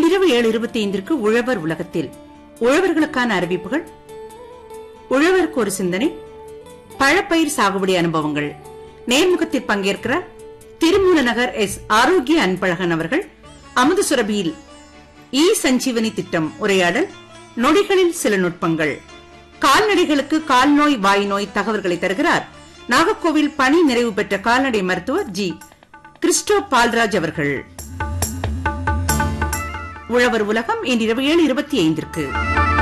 இன்றிரவு ஏழு இருபத்தி ஐந்திற்கு உழவர் உலகத்தில் உழவர்களுக்கான அறிவிப்புகள் உழவருக்கு ஒரு சிந்தனை பழப்பயிர் சாகுபடி அனுபவங்கள் நேர்முகத்தில் பங்கேற்கிறார் திருமூல நகர் எஸ் ஆரோக்கிய அன்பழகன் அவர்கள் அமுது சுரபியில் இ சஞ்சீவனி திட்டம் உரையாடல் நொடிகளில் சில நுட்பங்கள் கால்நடைகளுக்கு கால்நோய் வாய் நோய் தகவல்களை தருகிறார் நாகர்கோவில் பணி நிறைவு பெற்ற கால்நடை மருத்துவர் ஜி கிறிஸ்டோ பால்ராஜ் அவர்கள் உழவர் உலகம் இன்றிரவு ஏழு இருபத்தி ஐந்திற்கு